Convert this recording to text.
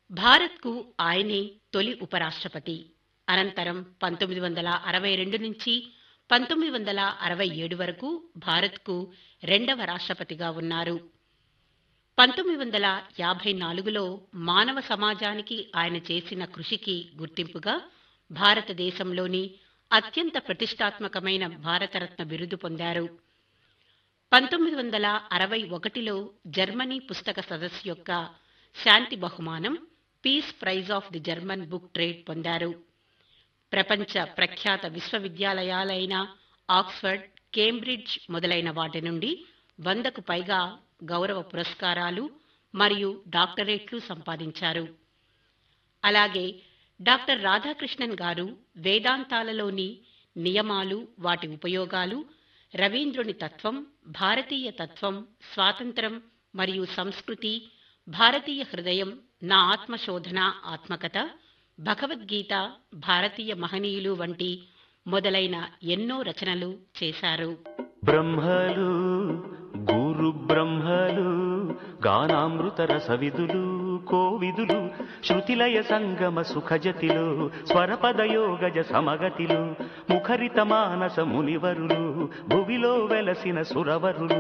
భారత్కు ఆయనే తొలి ఉపరాష్ట్రపతి అనంతరం పంతొమ్మిది వందల అరవై రెండు నుంచి పంతొమ్మిది వందల అరవై ఏడు వరకు భారత్కు రెండవ రాష్ట్రపతిగా ఉన్నారు పంతొమ్మిది వందల యాభై నాలుగులో మానవ సమాజానికి ఆయన చేసిన కృషికి గుర్తింపుగా భారతదేశంలోని అత్యంత ప్రతిష్టాత్మకమైన భారతరత్న బిరుదు పొందారు పంతొమ్మిది వందల అరవై ఒకటిలో జర్మనీ పుస్తక సదస్సు యొక్క శాంతి బహుమానం peace prize of the German book trade పొందారు ప్రపంచ ప్రఖ్యాత విశ్వవిద్యాలయాలైన ఆక్స్ఫర్డ్ కేంబ్రిడ్జ్ మొదలైన వాటి నుండి వందకు పైగా గౌరవ పురస్కారాలు మరియు డాక్టరేట్లు సంపాదించారు అలాగే డాక్టర్ రాధాకృష్ణన్ గారు వేదాంతాలలోని నియమాలు వాటి ఉపయోగాలు రవీంద్రుని తత్వం భారతీయ తత్వం స్వాతంత్రం మరియు సంస్కృతి భారతీయ హృదయం నా ఆత్మశోధన ఆత్మకథ భగవద్గీత భారతీయ మహనీయులు వంటి మొదలైన ఎన్నో రచనలు చేశారు బ్రహ్మలు గురు బ్రహ్మలు గానామృత రసవిదులు కోవిదులు శృతిలయ సంగమ సుఖజతిలో స్వరపదయోగజ సమగతిలో ముఖరిత మానస మునివరులు భువిలో వెలసిన సురవరులు